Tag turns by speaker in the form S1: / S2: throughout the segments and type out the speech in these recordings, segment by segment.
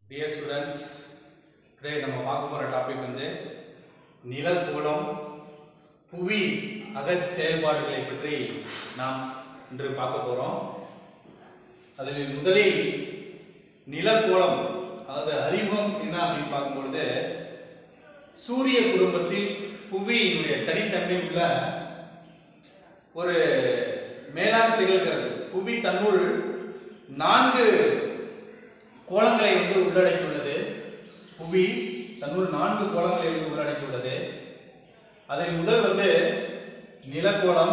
S1: dear students today நம்ம பார்க்க போகிற டாபிக் வந்து நிலக்கோளம் புவி அகச் செயல்பாடுகளை பற்றி நாம் இன்று பார்க்க போகிறோம் அதில் முதலில் நிலக்கோளம் அதாவது அறிமுகம் என்ன அப்படின்னு பார்க்கும்பொழுது சூரிய குடும்பத்தில் புவியினுடைய தனித்தன்மை உள்ள ஒரு மேலாக திகழ்கிறது புவி தன்னுள் நான்கு கோலங்களை வந்து உள்ளடக்கியுள்ளது புவி தன்னுள் நான்கு கோலங்களை வந்து உள்ளடக்கியுள்ளது அதில் முதல் வந்து நிலக்கோளம்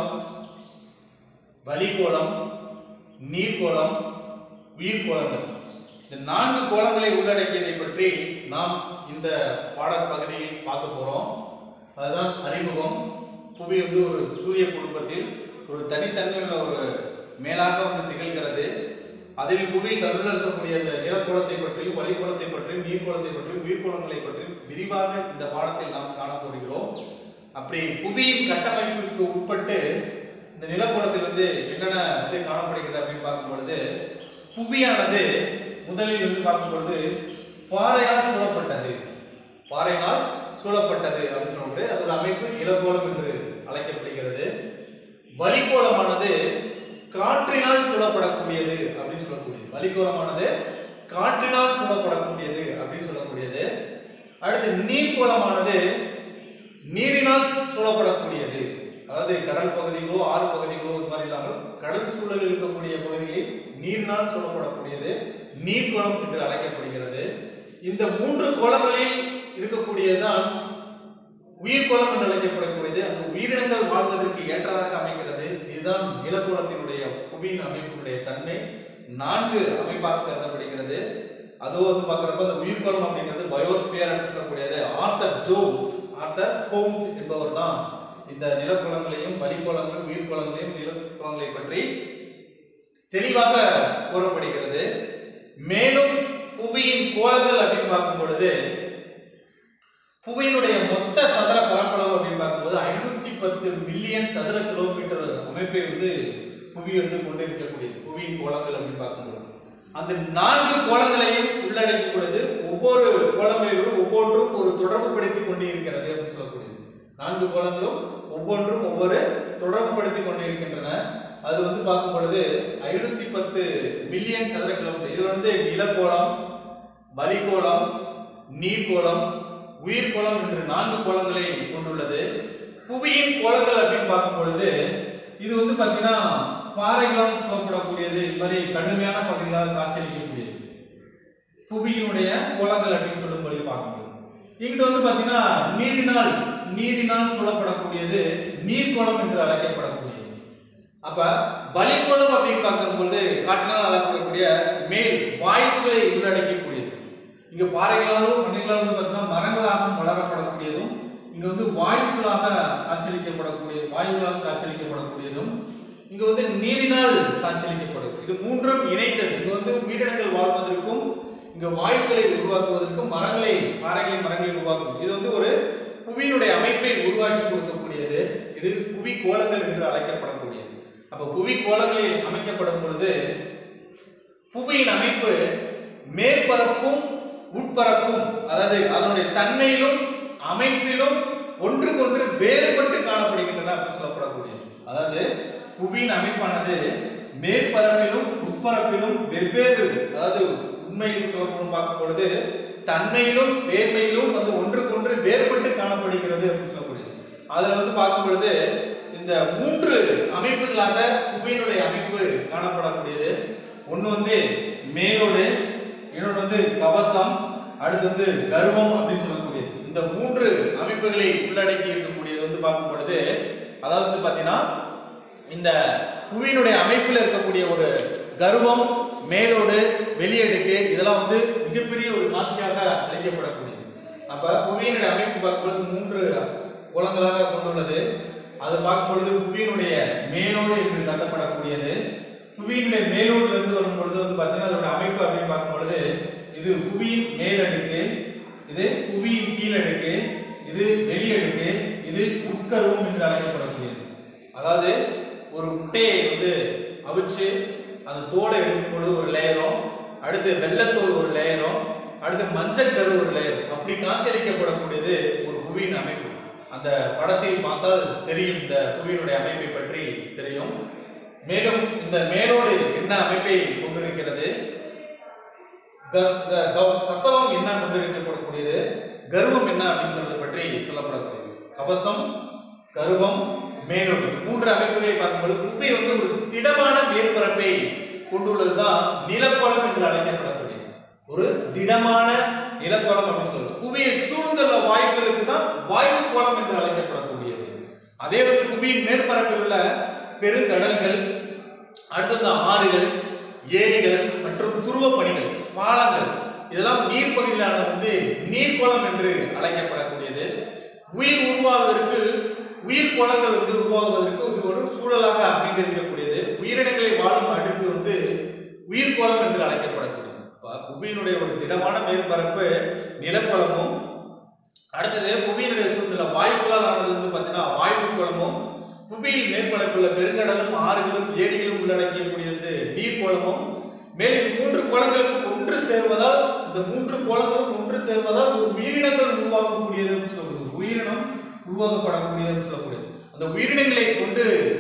S1: வளிக்கோளம் நீர்க்கோளம் உயிர்கோளங்கள் இந்த நான்கு கோலங்களை உள்ளடக்கியதை பற்றி நாம் இந்த பாடப்பகுதியில் பார்க்க போறோம் அதுதான் அறிமுகம் புவி வந்து ஒரு சூரிய குடும்பத்தில் ஒரு தனித்தன்மையுள்ள ஒரு மேலாக வந்து திகழ்கிறது அதில் புவி தன்னுள்ள இருக்கக்கூடிய அந்த நிலக்கோளத்தை பற்றியும் வளிக்கோளத்தை பற்றியும் நீர்க்கோளத்தை பற்றியும் உயிர்கோளங்களை பற்றியும் விரிவாக இந்த பாடத்தில் நாம் காணப்போகிறோம் அப்படி புவியின் கட்டமைப்பிற்கு உட்பட்டு இந்த நிலக்கோளத்தில் வந்து என்னென்ன வந்து காணப்படுகிறது அப்படின்னு பார்க்கும் பொழுது புவியானது முதலில் வந்து பார்க்கும் பொழுது பாறையால் சூழப்பட்டது பாறையினால் சூழப்பட்டது அப்படின்னு சொல்லிட்டு அதோட அமைப்பு நிலக்கோளம் என்று அழைக்கப்படுகிறது வளிக்கோளமானது காற்றினால் சூழப்படக்கூடியது அப்படின்னு சொல்லக்கூடியது வளிக்கோளமானது காற்றினால் சூழப்படக்கூடியது அப்படின்னு சொல்லக்கூடியது அடுத்து நீர்க்கோளமானது நீரினால் சூழப்படக்கூடியது அதாவது கடல் பகுதிகளோ ஆறு பகுதிகளோ இது மாதிரி இல்லாமல் கடல் சூழலில் இருக்கக்கூடிய பகுதியை நீரினால் சூழப்படக்கூடியது நீர்க்குளம் என்று அழைக்கப்படுகிறது இந்த மூன்று கோளங்களில் இருக்கக்கூடியதுதான் உயிர்கோளம் என்று அழைக்கப்படக்கூடியது அந்த உயிரினங்கள் வாழ்வதற்கு ஏற்றதாக அமைகிறது இதுதான் நிலக்கோளத்தினுடைய புவியின் அமைப்பினுடைய தன்மை நான்கு அமைப்பாக கருதப்படுகிறது அதுவும் வந்து பார்க்குறப்ப அந்த உயிர்கோளம் அப்படிங்கிறது பயோஸ்பியர் அப்படின்னு சொல்லக்கூடியது ஆர்த்தர் ஜோன்ஸ் ஆர்த்தர் ஹோம்ஸ் என்பவர் தான் இந்த நிலக்குளங்களையும் வளிக்கோளங்கள் உயிர்கோளங்களையும் நிலக்குளங்களை பற்றி தெளிவாக கூறப்படுகிறது மேலும் புவியின் கோளங்கள் அப்படின்னு பார்க்கும் பொழுது புவியினுடைய மொத்த சதுர பரப்பளவு அப்படின்னு பார்க்கும்போது ஐநூத்தி பத்து மில்லியன் சதுர கிலோமீட்டர் அமைப்பை வந்து புவி வந்து கொண்டிருக்கக்கூடியது புவியின் கோளங்கள் அப்படின்னு பார்க்கும்போது அந்த நான்கு கோளங்களையும் உள்ளடக்கக்கூடியது ஒவ்வொரு கோளங்களிலும் ஒவ்வொன்றும் ஒரு தொடர்பு படுத்தி கொண்டே இருக்கிறது அப்படின்னு சொல்லக்கூடியது நான்கு கோளங்களும் ஒவ்வொன்றும் ஒவ்வொரு தொடர்பு படுத்தி கொண்டே இருக்கின்றன அது வந்து பார்க்கும் பொழுது ஐநூத்தி பத்து மில்லியன் சதுர கிலோமீட்டர் இதுல வந்து நிலக்கோளம் வளிக்கோளம் நீர்க்கோளம் உயிர்கோளம் என்று நான்கு கோளங்களை கொண்டுள்ளது புவியின் கோளங்கள் அப்படின்னு பார்க்கும் பொழுது இது வந்து பார்த்தீங்கன்னா பாறைகளால் சொல்லப்படக்கூடியது இது மாதிரி கடுமையான பகுதிகளால் காட்சியளிக்கக்கூடியது புவியினுடைய கோளங்கள் அப்படின்னு சொல்லும்படி பார்க்கும்போது இங்கிட்ட வந்து பார்த்தீங்கன்னா நீரினால் நீரினால் சொல்லப்படக்கூடியது நீர்க்கோளம் என்று அழைக்கப்படக்கூடியது அப்ப வளிக்கோளம் அப்படின்னு பார்க்கும்போது காற்றினால் அளக்கப்படக்கூடிய மேல் வாயுக்களை உள்ளடக்கக்கூடியது இங்க பாறைகளாலும் மண்ணிகளாலும் வந்து பார்த்தீங்கன்னா மரங்களாகவும் வளரப்படக்கூடியதும் இங்க வந்து வாயுக்களாக காட்சியளிக்கப்படக்கூடிய வாயுக்களாக காட்சியளிக்கப்படக்கூடியதும் இங்க வந்து நீரினால் காட்சியளிக்கப்படும் இது மூன்றும் இணைந்தது இங்க வந்து உயிரினங்கள் வாழ்வதற்கும் இங்க வாயுக்களை உருவாக்குவதற்கும் மரங்களை பாறைகளை மரங்களை உருவாக்கும் இது வந்து ஒரு புவியினுடைய அமைப்பை உருவாக்கி கொடுக்கக்கூடியது இது புவி கோலங்கள் என்று அழைக்கப்படக்கூடியது அப்ப புவி கோலங்களில் அமைக்கப்படும் பொழுது புவியின் அமைப்பு மேற்பரப்பும் உட்பரப்பும் அதாவது அதனுடைய தன்மையிலும் அமைப்பிலும் ஒன்றுக்கொன்று வேறுபட்டு காணப்படுகின்றன அப்படின்னு சொல்லப்படக்கூடியது அதாவது புவியின் அமைப்பானது மேற்பரப்பிலும் உட்பரப்பிலும் வெவ்வேறு அதாவது உண்மையில் சொல்லப்படும் பார்க்கும் பொழுது தன்மையிலும் வேர்மையிலும் வந்து ஒன்றுக்கொன்று வேறுபட்டு காணப்படுகிறது அப்படின்னு சொல்லக்கூடியது அதுல வந்து பார்க்கும் பொழுது இந்த மூன்று அமைப்புகளாக புவியினுடைய அமைப்பு காணப்படக்கூடியது ஒன்று வந்து மேலோடு இன்னொன்று வந்து கவசம் அடுத்து வந்து கர்வம் அப்படின்னு சொல்லக்கூடியது இந்த மூன்று அமைப்புகளை உள்ளடக்கி இருக்கக்கூடியது வந்து பார்க்கும் பொழுது அதாவது வந்து பார்த்தீங்கன்னா இந்த புவியினுடைய அமைப்பில் இருக்கக்கூடிய ஒரு கர்வம் மேலோடு வெளியடுக்கு இதெல்லாம் வந்து மிகப்பெரிய ஒரு காட்சியாக அளிக்கப்படக்கூடியது அப்ப புவியினுடைய அமைப்பு பார்க்கும் பொழுது மூன்று குளங்களாக கொண்டுள்ளது அது பார்க்கும் பொழுது புவியினுடைய மேலோடு என்று கருதப்படக்கூடியது புவியினுடைய மேலோடு இருந்து வரும் பொழுது வந்து பார்த்தீங்கன்னா அதோட அமைப்பு அப்படின்னு பார்க்கும் பொழுது இது புவியின் மேலடுக்கு இது புவியின் கீழடுக்கு இது வெளியடுக்கு இது உட்கருவம் என்று அழைக்கப்படக்கூடியது அதாவது ஒரு முட்டையை வந்து அவிச்சு அந்த தோலை எடுக்கும் பொழுது ஒரு லேயரும் அடுத்து வெள்ளத்தோல் ஒரு லேயரும் அடுத்து மஞ்சள் கரு ஒரு லேயர் அப்படி காட்சியளிக்கப்படக்கூடியது ஒரு புவியின் அமைப்பு அந்த படத்தில் பார்த்தால் தெரியும் இந்த புவியினுடைய அமைப்பை பற்றி தெரியும் மேலும் இந்த மேலோடு என்ன அமைப்பை கொண்டிருக்கிறது கஸ்- க- கவ- கசவம் என்ன கொண்டிருக்கப்படக்கூடியது கர்வம் என்ன அப்படிங்கிறத பற்றி சொல்லப்படக்கூடியது கவசம் கருவம் மேலோடு இந்த மூன்று அமைப்புகளை பார்க்கும்போது புவி வந்து ஒரு திடமான மேற்பரப்பை கொண்டுள்ளதுதான் நிலப்பலம் என்று அழைக்கப்படக்கூடியது ஒரு திடமான நிலப்பலம் அப்படின்னு சொல்லுவோம் புவியை சூழ்ந்துள்ள வாயுக்களுக்கு தான் வாயு கோளம் என்று அழைக்கப்படக்கூடியது அதே வந்து புவியின் மேற்பரப்பில் உள்ள பெருங்கடல்கள் அடுத்தது ஆறுகள் ஏரிகள் மற்றும் துருவ பணிகள் பாலங்கள் இதெல்லாம் நீர்ப்பகுதியிலான வந்து நீர்க்குளம் என்று அழைக்கப்படக்கூடியது உயிர் உருவாவதற்கு உயிர் குளங்கள் வந்து உருவாகுவதற்கு இது ஒரு சூழலாக அமைந்திருக்கக்கூடியது உயிரினங்களை வாழும் அடுக்கு வந்து உயிர்கோளம் என்று அழைக்கப்படக்கூடியது அப்ப புவியினுடைய ஒரு திடமான மேற்பரப்பு நிலக்குளமும் அடுத்தது புவியினுடைய சூழ்நிலை வாயுக்களால் ஆனது வந்து பார்த்தீங்கன்னா வாயு குளமும் புவியில் மேற்பரப்புள்ள பெருங்கடலும் ஆறுகளும் ஏரிகளும் உள்ளடக்கியக்கூடியது நீர்க்கோளமும் மேலும் இந்த மூன்று கோளங்களுக்கு ஒன்று சேர்வதால் இந்த மூன்று கோளங்களும் ஒன்று சேர்வதால் ஒரு உயிரினங்கள் உருவாகக்கூடியதுன்னு சொல்லப்படுது உயிரினம் உருவாக்கப்படக்கூடியதுன்னு சொல்லக்கூடியது அந்த உயிரினங்களை கொண்டு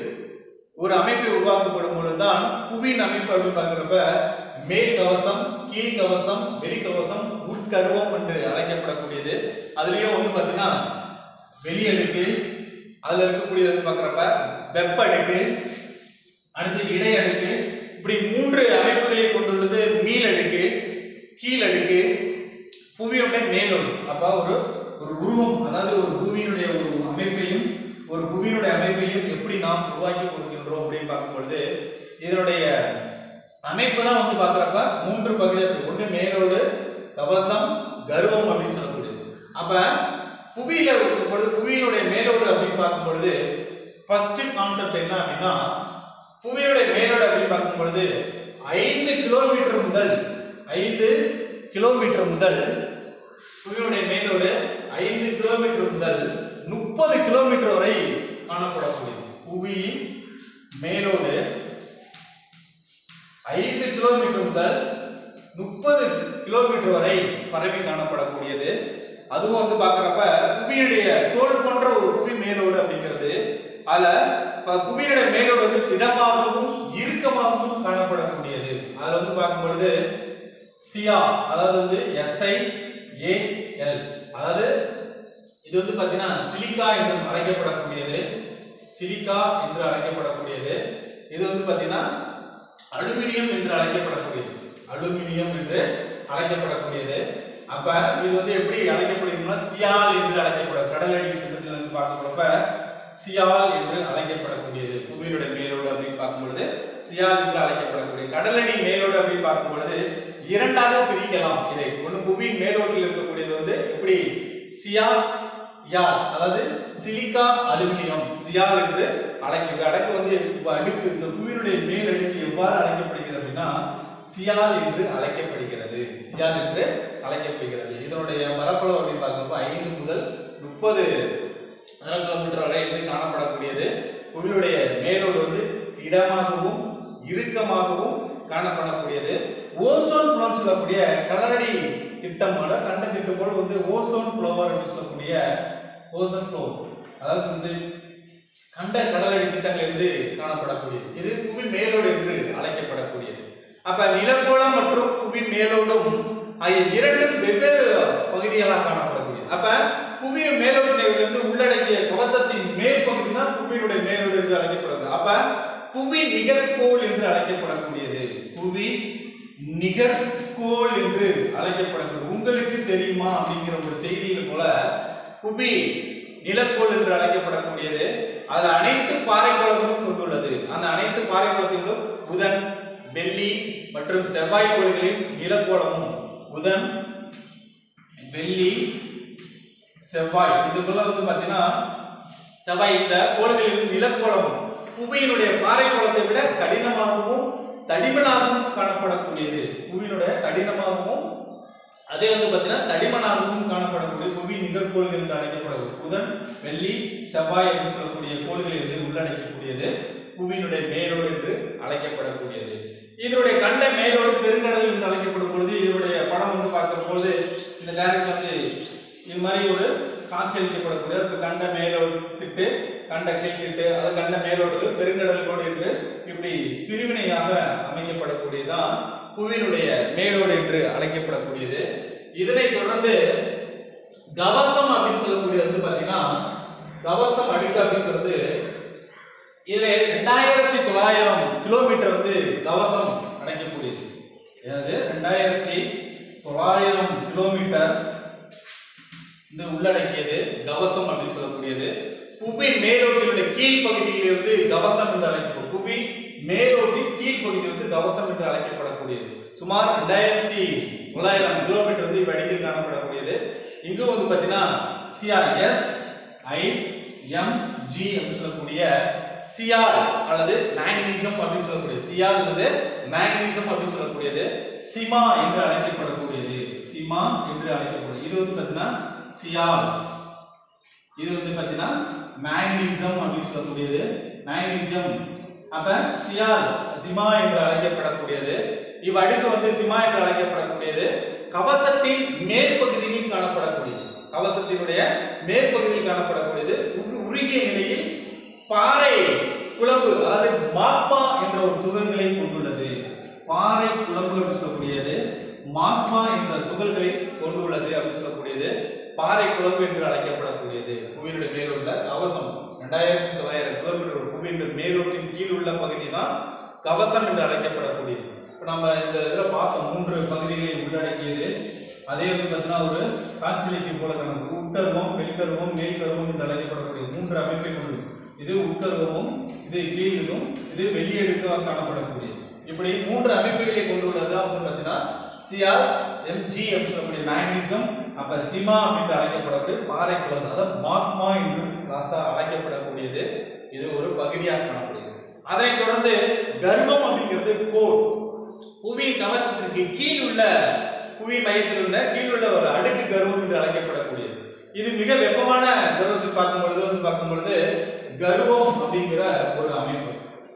S1: ஒரு அமைப்பை உருவாக்கப்படும் பொழுதுதான் புவியின் அமைப்பு அப்படின்னு பார்க்கிறப்ப மேல் கவசம் கீழ் கவசம் வெளிக்கவசம் உட்கருவம் என்று அழைக்கப்படக்கூடியது அதுலயும் வந்து பாத்தீங்கன்னா வெளியடுக்கு அதுல இருக்கக்கூடியது வந்து பார்க்கிறப்ப வெப்ப அடுக்கு அடுத்து இடை அடுக்கு இப்படி மூன்று அமைப்புகளை கொண்டுள்ளது மீள் அடுக்கு கீழ் அடுக்கு புவியோட மேலோடு அப்ப ஒரு ஒரு உருவம் அதாவது ஒரு பூமியினுடைய ஒரு அமைப்பையும் ஒரு புவியினுடைய அமைப்பையும் எப்படி நாம் உருவாக்கி கொடுக்கின்றோம் அப்படின்னு பார்க்கும் பொழுது இதனுடைய அமைப்பு தான் வந்து பார்க்குறப்ப மூன்று பகுதியாக இருக்கு ஒன்று மேலோடு கவசம் கர்வம் அப்படின்னு சொல்லக்கூடியது அப்ப புவியில ஒரு பொழுது புவியினுடைய மேலோடு அப்படின்னு பார்க்கும் பொழுது ஃபர்ஸ்ட் கான்செப்ட் என்ன அப்படின்னா புவியினுடைய மேலோடு அப்படின்னு பார்க்கும் பொழுது ஐந்து கிலோமீட்டர் முதல் ஐந்து கிலோமீட்டர் முதல் புவியினுடைய மேலோடு ஐந்து கிலோமீட்டர் முதல் முப்பது கிலோமீட்டர் வரை காணப்படக்கூடியது புவியின் மேலோடு ஐந்து கிலோமீட்டர் முதல் முப்பது கிலோமீட்டர் வரை பரவி காணப்படக்கூடியது அதுவும் வந்து பார்க்குறப்ப புவியுடைய தோல் போன்ற ஒரு புவி மேலோடு அப்படிங்கிறது அதுல ப- புவியுடைய மேலோடு வந்து திடமாகவும் இறுக்கமாகவும் காணப்படக்கூடியது அதுல வந்து பார்க்கும் பொழுது சியா அதாவது வந்து எஸ்ஐ ஏஎல் அதாவது இது வந்து பாத்தீங்கன்னா சிலிக்கா என்று அழைக்கப்படக்கூடியது சிலிக்கா என்று அழைக்கப்படக்கூடியது இது வந்து பாத்தீங்கன்னா அலுமினியம் என்று அழைக்கப்படக்கூடியது அலுமினியம் என்று அழைக்கப்படக்கூடியது அப்ப இது வந்து எப்படி அழைக்கப்படுகிறதுனா சியால் என்று அழைக்கப்படும் கடலடி திட்டத்தில் இருந்து பார்க்கப்படுறப்ப சியால் என்று அழைக்கப்படக்கூடியது புவியினுடைய மேலோடு அப்படின்னு பார்க்கும் பொழுது சியால் என்று அழைக்கப்படக்கூடிய கடலடி மேலோடு அப்படின்னு பார்க்கும் பொழுது இரண்டாக பிரிக்கலாம் இதை ஒன்று புவியின் மேலோட்டில் இருக்கக்கூடியது வந்து எப்படி சியா யால் அதாவது சிலிக்கா அலுமினியம் சியால் என்று அழைக்க அடக்கு வந்து இப்ப அடுக்கு இந்த புவியினுடைய மேல் அடுக்கு எவ்வாறு அழைக்கப்படுகிறது அப்படின்னா சியால் என்று அழைக்கப்படுகிறது சியால் என்று அழைக்கப்படுகிறது இதனுடைய பரப்பளவு அப்படின்னு பார்க்குறப்ப ஐந்து முதல் முப்பது சதுர கிலோமீட்டர் வரை வந்து காணப்படக்கூடியது புவியுடைய மேலோடு வந்து திடமாகவும் இறுக்கமாகவும் காணப்படக்கூடியது ஓசோன் புலம் சொல்லக்கூடிய கடலடி திட்டமான கண்ட திட்டம் போல் வந்து ஓசோன் ஃப்ளோவர் என்று சொல்லக்கூடிய ஓசோன் ஃப்ளோ அதாவது வந்து கண்ட கடலடி திட்டங்கள் இருந்து காணப்படக்கூடியது இது புவி மேலோடு என்று அழைக்கப்படக்கூடியது அப்ப நிலக்கோளம் மற்றும் புவி மேலோடும் ஆகிய இரண்டும் வெவ்வேறு பகுதிகளாக காணப்படக்கூடியது அப்ப புவியின் மேலோட்டிலிருந்து உள்ளடக்கிய கவசத்தின் மேற்பகுதி தான் புவியினுடைய மேலோடு என்று அழைக்கப்படுகிறது அப்ப புவி நிகர்கோள் என்று அழைக்கப்படக்கூடியது புவி நிகர்கோள் என்று அழைக்கப்படக்கூடிய உங்களுக்கு தெரியுமா அப்படிங்கிற ஒரு செய்தியின் போல புவி நிலக்கோள் என்று அழைக்கப்படக்கூடியது அது அனைத்து பாறைக்குளங்களும் கொண்டுள்ளது அந்த அனைத்து பாறைக்குளத்திலும் புதன் வெள்ளி மற்றும் செவ்வாய் கோள்களின் நிலக்கோளமும் புதன் வெள்ளி செவ்வாய் இதுக்குள்ள வந்து பாத்தீங்கன்னா செவ்வாய் இந்த கோள்களில் நிலக்கோளம் புவியினுடைய பாறை கோளத்தை விட கடினமாகவும் தடிமனாகவும் காணப்படக்கூடியது புவியினுடைய கடினமாகவும் அதே வந்து பாத்தீங்கன்னா தடிமனாகவும் காணப்படக்கூடிய புவி நிகழ்கோள்கள் என்று அழைக்கப்படுவது புதன் வெள்ளி செவ்வாய் என்று சொல்லக்கூடிய கோள்களை வந்து உள்ளடக்கக்கூடியது புவியினுடைய மேலோடு என்று அழைக்கப்படக்கூடியது இதனுடைய கண்ட மேலோடு பெருங்கடல் என்று அழைக்கப்படும் பொழுது இதனுடைய படம் வந்து பார்க்கிற பொழுது டைரக்ஷன் வந்து இது மாதிரி ஒரு காட்சியளிக்கப்படக்கூடிய இப்போ கண்ட மேலோடு திட்டு கண்ட கீழ் திட்டு அது கண்ட மேலோடு பெருங்கடல் கோடு என்று இப்படி பிரிவினையாக அமைக்கப்படக்கூடியதான் புவியினுடைய மேலோடு என்று அழைக்கப்படக்கூடியது இதனை தொடர்ந்து கவசம் அப்படின்னு சொல்லக்கூடியது வந்து பாத்தீங்கன்னா கவசம் அடுக்கு அப்படிங்கிறது இதுல ரெண்டாயிரத்தி தொள்ளாயிரம் கிலோமீட்டர் வந்து கவசம் அடைக்கக்கூடியது அதாவது ரெண்டாயிரத்தி தொள்ளாயிரம் கிலோமீட்டர் இந்த உள்ளடக்கியது கவசம் அப்படின்னு சொல்லக்கூடியது புவி மேலோட்டினுடைய கீழ் பகுதியிலே வந்து கவசம் என்று அழைக்கப்படும் புவி மேலோட்டின் கீழ் பகுதி வந்து கவசம் என்று அழைக்கப்படக்கூடியது சுமார் ரெண்டாயிரத்தி தொள்ளாயிரம் கிலோமீட்டர் வந்து வடிவில் காணப்படக்கூடியது இங்கு வந்து பாத்தீங்கன்னா சிஆர்எஸ் ஐ எம் ஜி அப்படின்னு சொல்லக்கூடிய சிஆர் அல்லது மேக்னீசியம் அப்படின்னு சொல்லக்கூடிய சிஆர் அல்லது மேக்னீசியம் அப்படின்னு சொல்லக்கூடியது சிமா என்று அழைக்கப்படக்கூடியது சிமா என்று அழைக்கப்படும் இது வந்து பாத்தீங்கன்னா சிஆர் இது வந்து பாத்தீங்கன்னா மேக்னீசியம் அப்படின்னு சொல்லக்கூடியது மேக்னீசியம் அப்ப சியால் சிமா என்று அழைக்கப்படக்கூடியது இவ்வடுக்கு வந்து சிமா என்று அழைக்கப்படக்கூடியது கவசத்தின் மேற்பகுதியில் காணப்படக்கூடியது கவசத்தினுடைய மேற்பகுதியில் காணப்படக்கூடியது உரு- உருகிய நிலையில் பாறை குழம்பு அதாவது மாப்பா என்ற ஒரு துகள்களை கொண்டுள்ளது பாறை குழம்பு அப்படின்னு சொல்லக்கூடியது மாக்மா என்ற துகள்களை கொண்டுள்ளது அப்படின்னு சொல்லக்கூடியது பாறை குழம்பு என்று அழைக்கப்படக்கூடியது புவியினுடைய மேலுள்ள கவசம் ரெண்டாயிரத்தி தொள்ளாயிரம் கிலோமீட்டர் புவியின் மேலோட்டின் கீழ் உள்ள பகுதி தான் கவசம் என்று அழைக்கப்படக்கூடியது இப்போ நம்ம இந்த இதில் பார்த்தோம் மூன்று பகுதிகளை உள்ளடக்கியது அதே வந்து பார்த்தீங்கன்னா ஒரு காட்சிலைக்கு போல கணக்கு உட்கருவம் வெளிக்கருவம் மேல்கருவம் என்று அழைக்கப்படக்கூடிய மூன்று அமைப்பை கொண்டு இது உட்கருவமும் இது கீழும் இது வெளியெடுக்க காணப்படக்கூடிய இப்படி மூன்று அமைப்புகளை கொண்டுள்ளது தான் வந்து பார்த்தீங்கன்னா சிஆர் எம்ஜி அப்படின்னு சொல்லக்கூடிய மேக்னீசியம் அப்ப சிமா அப்படின்னு அழைக்கப்படக்கூடிய பாறை குளம் அதாவது மாக்மா என்று லாஸ்டா அழைக்கப்படக்கூடியது இது ஒரு பகுதியாக காணக்கூடியது அதனைத் தொடர்ந்து கர்ப்பம் அப்படிங்கிறது கோர் புவியின் கவசத்திற்கு கீழ் உள்ள புவி மையத்தில் உள்ள கீழ் உள்ள ஒரு அடுக்கு கர்வம் என்று அழைக்கப்படக்கூடியது இது மிக வெப்பமான கர்வத்தை பார்க்கும் பொழுது வந்து பார்க்கும் பொழுது கர்வம் அப்படிங்கிற ஒரு அமைப்பு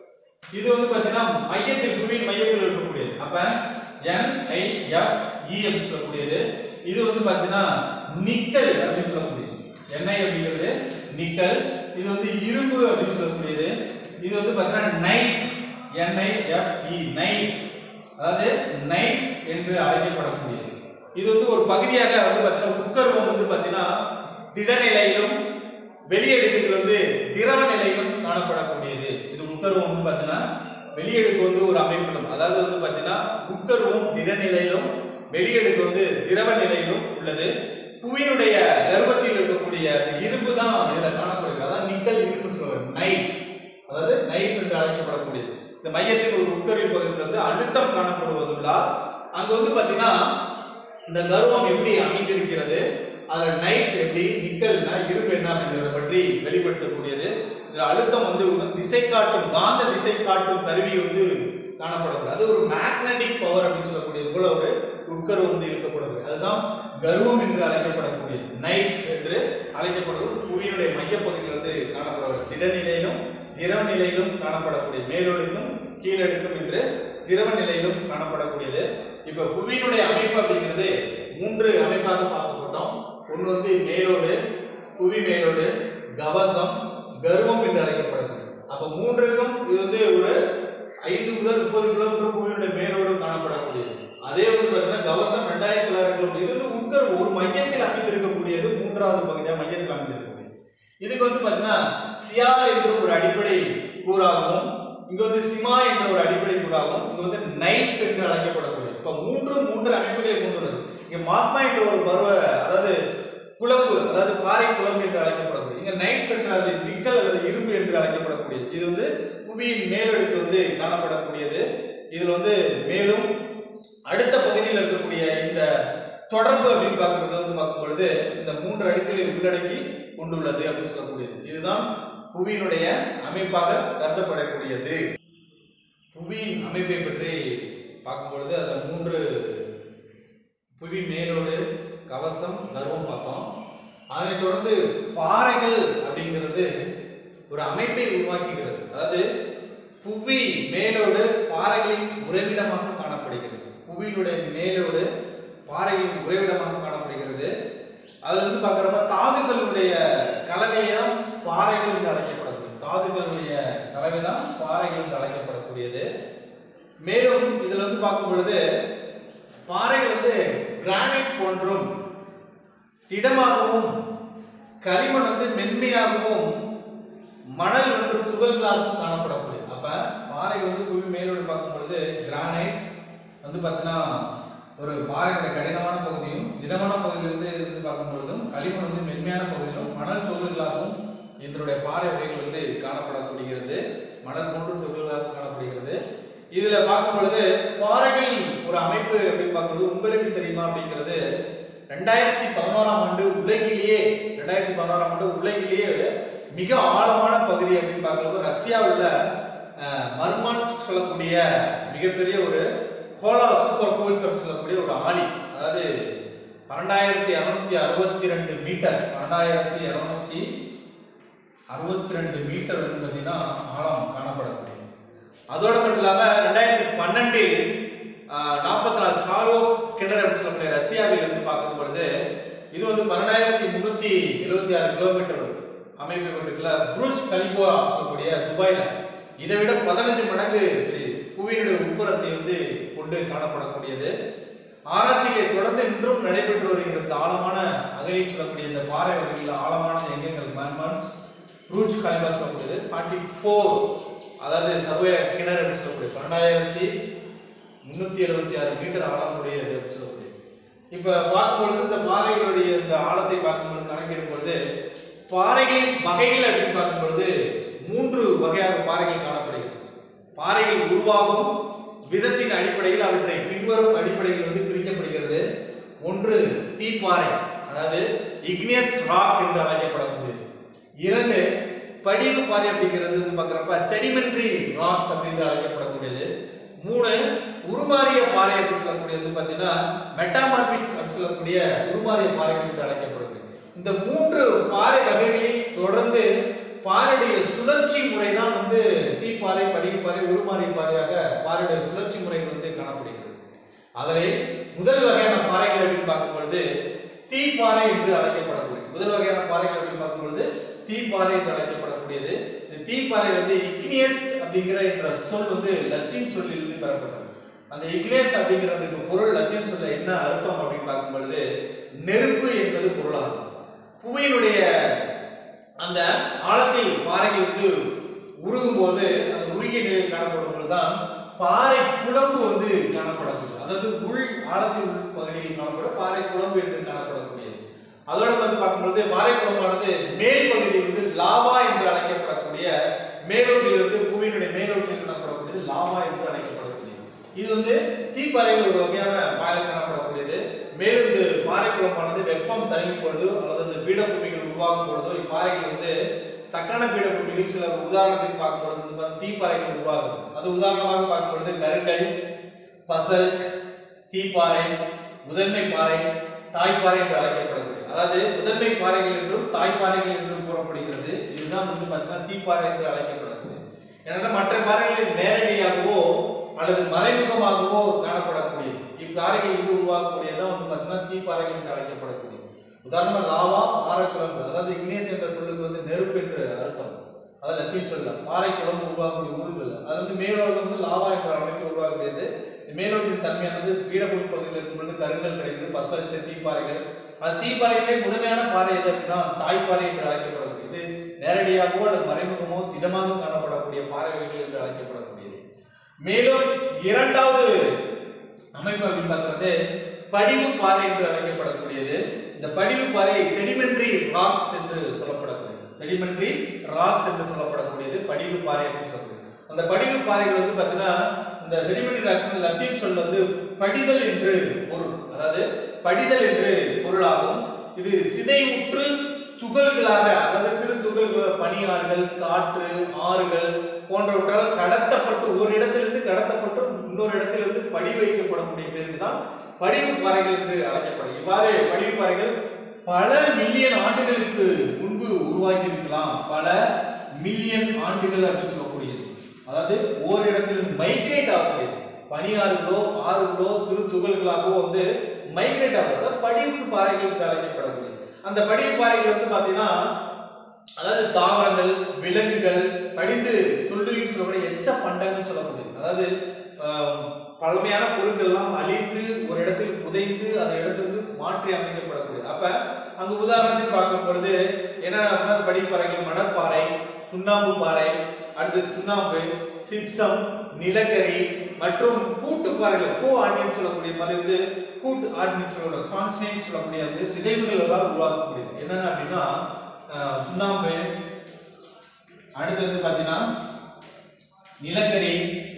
S1: இது வந்து பாத்தீங்கன்னா மையத்தில் புவியின் மையத்தில் இருக்கக்கூடியது அப்ப என் ஐ எஃப் இ அப்படின்னு சொல்லக்கூடியது இது வந்து பாத்தீங்கன்னா நிக்கல் அப்படின்னு சொல்லக்கூடியது எண்ணெய் அப்படிங்கிறது நிக்கல் இது வந்து இரும்பு அப்படின்னு சொல்லக்கூடியது இது வந்து பாத்தீங்கன்னா NIFE N I F E NIFE அதாவது நைஃப் என்று அழைக்கப்படக்கூடியது இது வந்து ஒரு பகுதியாக வந்து பாத்தீங்கன்னா உட்கருவம் வந்து பாத்தீங்கன்னா திடநிலையிலும் வெளியடுக்குகள் வந்து திரவ நிலையிலும் காணப்படக்கூடியது இது உட்கருவம் வந்து பாத்தீங்கன்னா வெளியடுக்கு வந்து ஒரு அமைப்பிலும் அதாவது வந்து பாத்தீங்கன்னா உட்கருவம் திடநிலையிலும் வெளியடுக்கு வந்து திரவ நிலையிலும் உள்ளது புவியினுடைய கர்ப்பத்தில் இருக்கக்கூடிய அந்த இரும்பு தான் இதுல காணப்படுகிறது அதான் நிக்கல் இரும்பு சொல்லுவாங்க நைஃப் அதாவது நைஃப் என்று அழைக்கப்படக்கூடியது இந்த மையத்தில் ஒரு உட்கருவி பகுதியில் வந்து அழுத்தம் காணப்படுவதுள்ளால் அங்க வந்து பாத்தீங்கன்னா இந்த கர்வம் எப்படி அமைந்திருக்கிறது அதுல நைஃப் எப்படி நிக்கல்னா இரும்பு என்ன அப்படிங்கிறத பற்றி வெளிப்படுத்தக்கூடியது இதுல அழுத்தம் வந்து ஒரு திசை காட்டும் காந்த திசை காட்டும் கருவி வந்து காணப்படக்கூடாது அது ஒரு மேக்னெட்டிக் பவர் அப்படின்னு சொல்லக்கூடியது போல ஒரு உட்கரு வந்து இருக்கக்கூடாது அதுதான் கர்வம் என்று அழைக்கப்படக்கூடியது நைஃப் என்று அழைக்கப்படுவது புவியினுடைய மையப்பகுதியில் வந்து காணப்படக்கூடிய திடநிலையிலும் திரவ நிலையிலும் காணப்படக்கூடிய மேலொடுக்கும் கீழடுக்கும் என்று திரவ நிலையிலும் காணப்படக்கூடியது இப்ப புவியினுடைய அமைப்பு அப்படிங்கிறது மூன்று அமைப்பாக பார்க்க போட்டோம் ஒன்று வந்து மேலோடு புவி மேலோடு கவசம் கர்வம் என்று அழைக்கப்படுகிறது அப்ப மூன்றுக்கும் இது வந்து ஒரு ஐந்து முதல் முப்பது கிலோமீட்டர் புவியினுடைய மேலோடு காணப்படக்கூடியது அதே வந்து பார்த்தீங்கன்னா கவசம் ரெண்டாயிரத்தி தொள்ளாயிரம் கிலோமீட்டர் இது வந்து உட்கர் ஒரு மையத்தில் அமைந்திருக்கக்கூடியது மூன்றாவது பகுதியாக மையத்தில் அமைந்திருக்கக்கூடியது இதுக்கு வந்து பார்த்தீங்கன்னா சியா என்ற ஒரு அடிப்படை கூறாகவும் இங்க வந்து சிமா என்ற ஒரு அடிப்படை கூறாகவும் இங்க வந்து நைஃப் என்று அழைக்கப்படக்கூடியது இப்ப மூன்று மூன்று அமைப்புகளை கொண்டுள்ளது இங்க மாக்மா என்ற ஒரு பருவ அதாவது குழம்பு அதாவது பாறை குழம்பு என்று அழைக்கப்படக்கூடியது இங்க நைஃப் என்ற அது நிக்கல் அல்லது இரும்பு என்று அழைக்கப்படக்கூடியது இது வந்து புவியின் மேலடுக்கு வந்து காணப்படக்கூடியது இதுல வந்து மேலும் அடுத்த பகுதியில் இருக்கக்கூடிய இந்த தொடர்பு அப்படின்னு பார்க்கறது வந்து பார்க்கும் பொழுது இந்த மூன்று அடுக்குகளை உள்ளடக்கி கொண்டுள்ளது அப்படின்னு சொல்லக்கூடியது இதுதான் புவியினுடைய அமைப்பாக கருதப்படக்கூடியது புவியின் அமைப்பை பற்றி பார்க்கும் பொழுது அதில் மூன்று புவி மேலோடு கவசம் கர்வம் பார்த்தோம் அதனைத் தொடர்ந்து பாறைகள் அப்படிங்கிறது ஒரு அமைப்பை உருவாக்குகிறது அதாவது புவி மேலோடு பாறைகளின் உறைவிடமாக காணப்படுகிறது புவியினுடைய மேலோடு பாறைகளின் உறைவிடமாக காணப்படுகிறது காணப்படுகிறது அதுல வந்து பார்க்குறப்ப தாதுக்களுடைய கலவையாம் பாறைகள் என்று அழைக்கப்படக்கூடிய தாதுக்களுடைய கலவை தான் பாறைகள் என்று அழைக்கப்படக்கூடியது மேலும் இதுல வந்து பார்க்கும் பொழுது பாறைகள் வந்து கிரானைட் போன்றும் திடமாகவும் களிமண் வந்து மென்மையாகவும் மணல் வந்து துகள்களாகவும் காணப்படக்கூடியது அப்ப பாறை வந்து புவி மேலோடு பார்க்கும் பொழுது கிரானைட் வந்து பார்த்தீங்கன்னா ஒரு பாறையோட கடினமான பகுதியும் திடமான பகுதியிலிருந்து இருந்து பார்க்கும் பொழுதும் களிமண் வந்து மென்மையான பகுதியிலும் மணல் துகள்களாகவும் இதனுடைய பாறை வகைகள் வந்து காணப்படக்கூடியது மணல் போன்று துகள்களாக காணப்படுகிறது இதுல பார்க்கும் பொழுது பாறைகள் ஒரு அமைப்பு அப்படின்னு பார்க்கும்போது உங்களுக்கு தெரியுமா அப்படிங்கிறது ரெண்டாயிரத்தி பதினோராம் ஆண்டு உலகிலேயே ரெண்டாயிரத்தி பதினோராம் ஆண்டு உலகிலேயே மிக ஆழமான பகுதி அப்படின்னு பார்க்கும்போது ரஷ்யாவில் மர்மான்ஸ்க் சொல்லக்கூடிய மிகப்பெரிய ஒரு கோலா சூப்பர் கோல்ஸ் அப்படின்னு சொல்லக்கூடிய ஒரு ஆழி அதாவது பன்னெண்டாயிரத்தி இரநூத்தி அறுபத்தி ரெண்டு மீட்டர் பன்னெண்டாயிரத்தி இரநூத்தி அறுபத்தி ரெண்டு மீட்டர் வந்து பார்த்தீங்கன்னா ஆழம் காணப்படக்கூடியது அதோட மட்டும் இல்லாம ரெண்டாயிரத்தி பன்னெண்டில் நாற்பத்தி நாலு சாலோ கிணறு அப்படின்னு சொல்லக்கூடிய ரஷ்யாவில் இருந்து பார்க்கும் பொழுது இது வந்து பன்னெண்டாயிரத்தி முன்னூத்தி எழுபத்தி ஆறு கிலோமீட்டர் அமைப்பு கொண்டிருக்கல புருஜ் கலிபோ அப்படின்னு சொல்லக்கூடிய துபாயில இதை விட பதினஞ்சு மடங்கு பெரிய புவியினுடைய உட்புறத்தை வந்து கொண்டு காணப்படக்கூடியது ஆராய்ச்சிகளை தொடர்ந்து இன்றும் நடைபெற்று வருகிற இந்த ஆழமான அகலின்னு சொல்லக்கூடிய இந்த பாறை வகைகளில் ஆழமான எங்கங்கள் மன்மன்ஸ் ரூட்ஸ் கலிபா சொல்லக்கூடியது ஃபார்ட்டி ஃபோர் அதாவது சர்வே கிணறு அப்படின்னு சொல்லக்கூடிய பன்னெண்டாயிரத்தி முன்னூத்தி எழுபத்தி ஆறு மீட்டர் ஆழமுடையது அப்படின்னு சொல்லக்கூடியது இப்ப பார்க்கும்பொழுது இந்த பாறைகளுடைய இந்த ஆழத்தை பார்க்கும்பொழுது கணக்கிடும் பொழுது பாறைகளின் வகைகள் அப்படின்னு பார்க்கும் பொழுது மூன்று வகையாக பாறைகள் காணப்படுகிறது பாறைகள் உருவாகும் விதத்தின் அடிப்படையில் அவற்றை பின்வரும் அடிப்படையில் வந்து பிரிக்கப்படுகிறது ஒன்று தீப்பாறை அதாவது இக்னியஸ் ராக் என்று அழைக்கப்படக்கூடியது இரண்டு படிவு பாறை அப்படிங்கிறது வந்து பார்க்குறப்ப செடிமெண்ட்ரி ராக்ஸ் அப்படின்னு அழைக்கப்படக்கூடியது மூணு உருமாறிய பாறை அப்படின்னு சொல்லக்கூடியது வந்து பார்த்தீங்கன்னா மெட்டாமார்பிக் அப்படின்னு சொல்லக்கூடிய உருமாறிய பாறைகள் என்று அழைக்கப்படுகிறது இந்த மூன்று பாறை வகைகளை தொடர்ந்து பாறையுடைய சுழற்சி முறை தான் வந்து தீப்பாறை படிவுப்பாறை உருமாறிய பாறையாக பாறையுடைய சுழற்சி முறைகள் வந்து காணப்படுகிறது அதிலே முதல் வகையான பாறைகள் அப்படின்னு பார்க்கும் பொழுது தீப்பாறை என்று அழைக்கப்படக்கூடிய முதல் வகையான பாறைகள் அப்படின்னு பார்க்கும் பொழுது தீப்பாறை என்று அழைக்கப்படக்கூடியது இந்த தீப்பாறை வந்து இக்னியஸ் அப்படிங்கிற என்ற சொல் வந்து லத்தீன் சொல்லிலிருந்து பெறப்பட்டது அந்த இக்னேஸ் அப்படிங்கிறதுக்கு பொருள் லத்தீன் சொல்ல என்ன அர்த்தம் அப்படின்னு பார்க்கும் பொழுது நெருப்பு என்பது பொருளாகும் புவியினுடைய அந்த ஆழத்தில் பாறைகள் வந்து உருகும் போது அந்த உருகிய நிலையில் காணப்படும் பொழுதுதான் பாறை குழம்பு வந்து காணப்படக்கூடிய அதாவது உள் ஆழத்தில் உள் பகுதியில் காணப்படும் பாறை குழம்பு என்று காணப்படக்கூடியது அதோட வந்து பார்க்கும்பொழுது பாறை குழம்பானது மேல் பகுதியில் வந்து லாவா என்று அழைக்கப்படக்கூடிய மேலோட்டில் வந்து பூமியினுடைய மேலோட்டில் காணப்படக்கூடியது லாவா என்று அழைக்கப்படக்கூடியது இது வந்து தீப்பாறைகள் ஒரு வகையான பாறை காணப்படக்கூடியது மேலும் இந்த பாறை குழம்பானது வெப்பம் தணியும் பொழுது அல்லது இந்த பீடபூமிகள் உருவாகும் பொழுதோ இப்பாறைகள் வந்து தக்கான பீடபூமிகள் சில உதாரணத்துக்கு பார்க்கும் பொழுது இந்த மாதிரி தீப்பாறைகள் உருவாகும் அது உதாரணமாக பார்க்கும் பொழுது கருங்கல் பசல் தீப்பாறை முதன்மை பாறை தாய்ப்பாறை என்று அழைக்கப்படக்கூடிய அதாவது முதன்மை பாறைகள் என்றும் தாய்ப்பாறைகள் என்றும் கூறப்படுகிறது இதுதான் வந்து பார்த்தீங்கன்னா தீப்பாறை என்று அழைக்கப்படக்கூடிய ஏன்னா மற்ற பாறைகளில் நேரடியாகவோ அல்லது மறைமுகமாகவோ காணப்படக்கூடியது இப்பாறைகள் வந்து உருவாகக்கூடியதான் வந்து பார்த்தீங்கன்னா தீப்பாறைகள் என்று அழைக்கப்படக்கூடியது உதாரணமா லாவா ஆரக்குழம்பு அதாவது இக்னேஸ் என்ற சொல்லுக்கு வந்து நெருப்பு என்று அர்த்தம் அதாவது லத்தீன் சொல்ல பாறை குழம்பு உருவாகக்கூடிய ஊர்கள் அது வந்து மேலோகம் வந்து லாவா என்ற அமைப்பு உருவாகக்கூடியது மேலோட்டின் தன்மையானது பீடபூமி பகுதியில் இருக்கும் பொழுது கருங்கல் கிடைக்குது பசல் தீப்பாறைகள் அது தீப்பாறைகளே முதன்மையான பாறை எது அப்படின்னா தாய்ப்பாறை என்று அழைக்கப்படக்கூடியது நேரடியாகவோ அல்லது மறைமுகமோ திடமாக காணப்படக்கூடிய பாறை வகைகள் என்று அழைக்கப்படக்கூடியது மேலும் இரண்டாவது அமைப்பு அப்படின்னு பார்க்கறது படிவு பாறை என்று அழைக்கப்படக்கூடியது இந்த படிவு பாறை செடிமெண்ட்ரி ராக்ஸ் என்று சொல்லப்படக்கூடியது செடிமெண்ட்ரி ராக்ஸ் என்று சொல்லப்படக்கூடியது படிவு பாறை என்று சொல்றது அந்த படிவு பாறைகள் வந்து பார்த்தீங்கன்னா இந்த செடிமெண்ட்ரி ராக்ஸ் லத்தீன் சொல் வந்து படிதல் என்று பொருள் அதாவது படிதல் என்று பொருளாகும் இது சிதைவுற்று துகள்களாக அதாவது சிறு துகள்கள் பனியாறுகள் காற்று ஆறுகள் போன்றவற்றால் கடத்தப்பட்டு ஒரு இடத்திலிருந்து கடத்தப்பட்டு இன்னொரு இடத்திலிருந்து படி வைக்கப்படக்கூடிய பேருக்கு தான் படிவு பாறைகள் என்று அழைக்கப்படும் இவ்வாறு படிவு பாறைகள் பல மில்லியன் ஆண்டுகளுக்கு முன்பு உருவாகி இருக்கலாம் பல மில்லியன் ஆண்டுகள் அப்படின்னு சொல்லக்கூடியது அதாவது ஓர் இடத்திலிருந்து மைக்ரேட் ஆகக்கூடியது பனியாறுகளோ ஆறுகளோ சிறு துகள்களாகவோ வந்து மைக்ரேட் ஆகும் அதாவது படிவு பாறைகள் என்று அழைக்கப்படக்கூடிய அந்த படிவு பாறைகள் வந்து பாத்தீங்கன்னா அதாவது தாவரங்கள் விலங்குகள் படிந்து துள்ளுவின்னு சொல்லக்கூடிய எச்ச பண்டங்கள் சொல்லக்கூடியது அதாவது ஆஹ், பழமையான பொருட்கள் எல்லாம் அழிந்து ஒரு இடத்தில் புதைந்து அந்த இடத்திலிருந்து மாற்றி அமைக்கப்படக்கூடியது அப்ப அங்க உதாரணத்துக்கு பார்க்கும் பொழுது என்னென்ன படிப்பாறைகள் மணற்பாறை சுண்ணாம்பு பாறை அடுத்து சுண்ணாம்பு சிப்சம் நிலக்கரி மற்றும் கூட்டு பாறைகள் கோ ஆர்டினன்ஸ் சொல்லக்கூடிய பாறை வந்து கூட்டு ஆர்டினன்ஸ் சொல்லக்கூடிய கான்ஸ்டன்ட் சொல்லக்கூடிய அந்த சிதைவுகள் எல்லாம் உருவாக்கக்கூடியது என்னென்ன அப்படின்னா ஆஹ், சுண்ணாம்பு அடுத்து வந்து பாத்தீங்கன்னா நிலக்கரி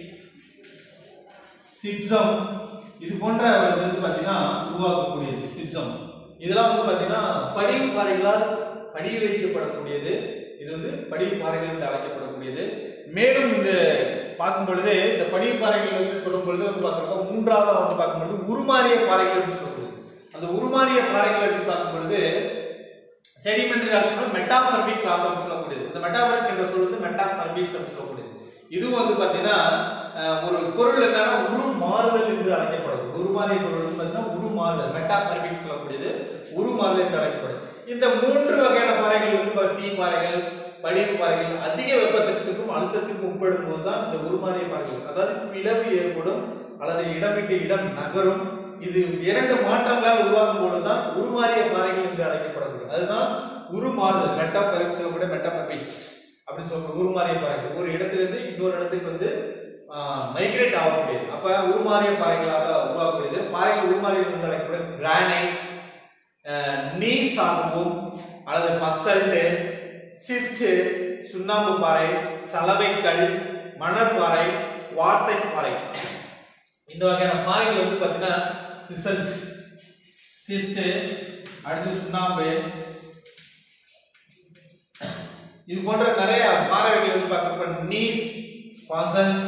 S1: சிப்சம் இது போன்ற ஒரு வந்து பாத்தீங்கன்னா உருவாக்கக்கூடியது சிப்சம் இதெல்லாம் வந்து பாத்தீங்கன்னா படிவு பாறைகளால் படிய வைக்கப்படக்கூடியது இது வந்து படிவு பாறைகள் என்று அழைக்கப்படக்கூடியது மேலும் இந்த பார்க்கும் பொழுது இந்த படிவு பாறைகள் வந்து தொடும் பொழுது வந்து பார்க்குறப்ப மூன்றாவது வந்து பார்க்கும் பொழுது உருமாறிய பாறைகள் என்று சொல்லப்படுது அந்த உருமாறிய பாறைகள் என்று பார்க்கும் பொழுது செடிமெண்டரி ராக்ஸ் மெட்டாஃபர்பிக் ராக் சொல்லக்கூடியது இந்த மெட்டாஃபர்பிக் என்ற சொல் வந்து மெட்டாஃபர்பிஸ் சொல்லக்கூடியது இதுவும் வந்து பாத்தீங்கன்னா அஹ், ஒரு பொருள் என்னன்னா உரு மாறுதல் என்று அழைக்கப்படுது உருமாறிய பொருள் வந்து பாத்தீங்கன்னா உரு மாறுதல் மெட்டாஃபர்பிக் சொல்லக்கூடியது உரு மாறுதல் என்று அழைக்கப்படுது இந்த மூன்று வகையான பாறைகள் வந்து பா- தீ பாறைகள் படிவு பாறைகள் அதிக வெப்பத்திற்கும் அழுத்தத்திற்கும் உட்படும் போதுதான் இந்த உருமாறிய பாறைகள் அதாவது பிளவு ஏற்படும் அல்லது இடம் விட்டு இடம் நகரும் இது இரண்டு மாற்றங்களால் உருவாகும் பொழுதுதான் உருமாறிய பாறைகள் என்று அழைக்கப்படுகிறது அதுதான் உருமாறுதல் மெட்டாபரிஸ் சொல்லக்கூடிய மெட்டாபரிஸ் அப்படி சொல்ற உருமாறிய பாறைகள் ஒரு இடத்திலிருந்து இன்னொரு இடத்துக்கு வந்து மைக்ரேட் ஆகக்கூடியது அப்ப உருமாறிய பாறைகளாக உருவாக்கக்கூடியது பாறைகள் உருமாறிய என்று அழைக்கக்கூடிய கிரானைட் நீஸ் ஆகவும் அல்லது பசல்ட்டு சிஸ்ட் சுண்ணாம்பு பாறை சலவைக்கல் மணற்பாறை வாட்சைட் பாறை இந்த வகையான பாறைகள் வந்து பார்த்தீங்கன்னா சிசல்ட் சிஸ்ட் அடுத்து சுண்ணாம்பு இது போன்ற நிறைய பாறைகள் வந்து பார்க்கப்ப நீஸ் பசல்ட்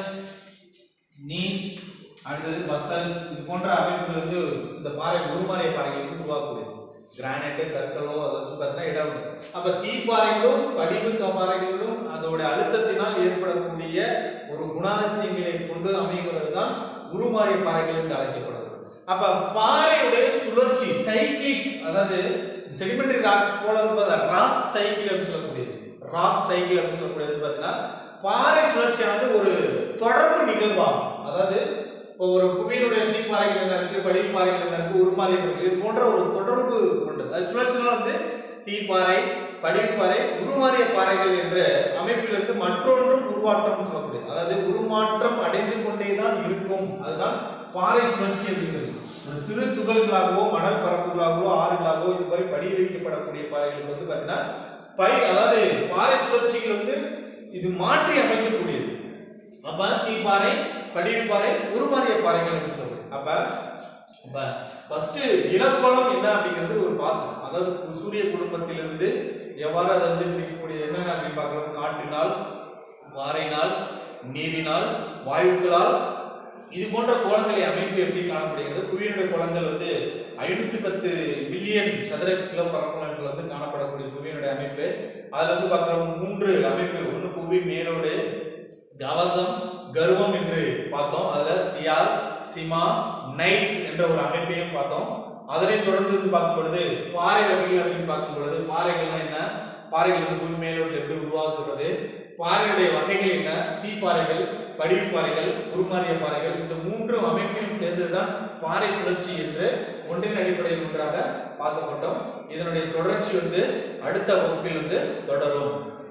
S1: நீஸ் அடுத்தது பசல் இது போன்ற அமைப்புகள் வந்து இந்த பாறை உருமாறிய பாறைகள் வந்து உருவாக்கக்கூடியது கிரானைட்டு கற்களோ அது வந்து பார்த்தீங்கன்னா இடம் உண்டு அப்ப தீப்பாறைகளும் படிவு பாறைகளும் அதோட அழுத்தத்தினால் ஏற்படக்கூடிய ஒரு குணாதிசயங்களை கொண்டு அமைகிறது தான் உருமாறிய பாறைகள் என்று அழைக்கப்படும் அப்ப பாறையுடைய சுழற்சி சைக்கிளிக் அதாவது செடிமெண்டரி ராக்ஸ் போல வந்து ராக் சைக்கிள் அப்படின்னு சொல்லக்கூடியது ராக் சைக்கிள் அப்படின்னு சொல்லக்கூடியது பார்த்தீங்கன்னா பாறை சுழற்சியானது ஒரு தொடர்பு நிகழ்வாகும் அதாவது இப்போ ஒரு புவியினுடைய தீப்பாறைகள் என்ன இருக்கு படிப்பாறைகள் என்ன இருக்கு உருமாறிய இருக்கு இது போன்ற ஒரு தொடர்பு கொண்டது அது சுழற்சினால் வந்து தீப்பாறை படிப்பாறை உருமாறிய பாறைகள் என்ற அமைப்பிலிருந்து மற்றொன்றும் உருவாட்டம் சொல்லக்கூடியது அதாவது உருமாற்றம் அடைந்து கொண்டேதான் இருக்கும் அதுதான் பாறை சுழற்சி அப்படிங்கிறது ஒரு சிறு துகள்களாகவோ மணல் பரப்புகளாகவோ ஆறுகளாகவோ இது மாதிரி படிய வைக்கப்படக்கூடிய பாறைகள் வந்து பார்த்தீங்கன்னா பை அதாவது பாறை சுழற்சிகள் வந்து இது மாற்றி அமைக்கக்கூடியது அப்ப தீப்பாறை படிவுப்பாறை உருமாறிய பாறைகள் அப்படின்னு சொல்லுவோம் அப்ப அப்ப ஃபர்ஸ்ட் இளப்பழம் என்ன அப்படிங்கிறது ஒரு பார்த்தோம் அதாவது சூரிய குடும்பத்திலிருந்து எவ்வாறு அதை வந்து பிரிக்கக்கூடிய என்னென்ன அப்படின்னு பார்க்கலாம் காற்றினால் பாறையினால் நீரினால் வாயுக்களால் இது போன்ற கோலங்களை அமைப்பு எப்படி காணப்படுகிறது புவியினுடைய கோலங்கள் வந்து ஐநூத்தி பத்து மில்லியன் சதுர கிலோ பரப்பளவில் வந்து காணப்படக்கூடிய புவியினுடைய அமைப்பு அதுல வந்து பார்க்குறோம் மூன்று அமைப்பு ஒன்று புவி மேலோடு கவசம் கர்வம் என்று பார்த்தோம் அதுல சியால் சிமா நைட் என்ற ஒரு அமைப்பையும் பார்த்தோம் அதனை தொடர்ந்து வந்து பார்க்கும் பொழுது பாறை வகைகள் அப்படின்னு பார்க்கும் பொழுது பாறைகள்னா என்ன பாறைகள் வந்து புவி மேலோட்டில் எப்படி உருவாக்குறது பாறையுடைய வகைகள் என்ன தீப்பாறைகள் படிவு பாறைகள் உருமாறிய பாறைகள் இந்த மூன்று அமைப்பையும் சேர்ந்துதான் பாறை சுழற்சி என்று ஒன்றின் அடிப்படையில் ஒன்றாக பார்க்கப்பட்டோம் இதனுடைய தொடர்ச்சி வந்து அடுத்த வகுப்பில் வந்து தொடரும்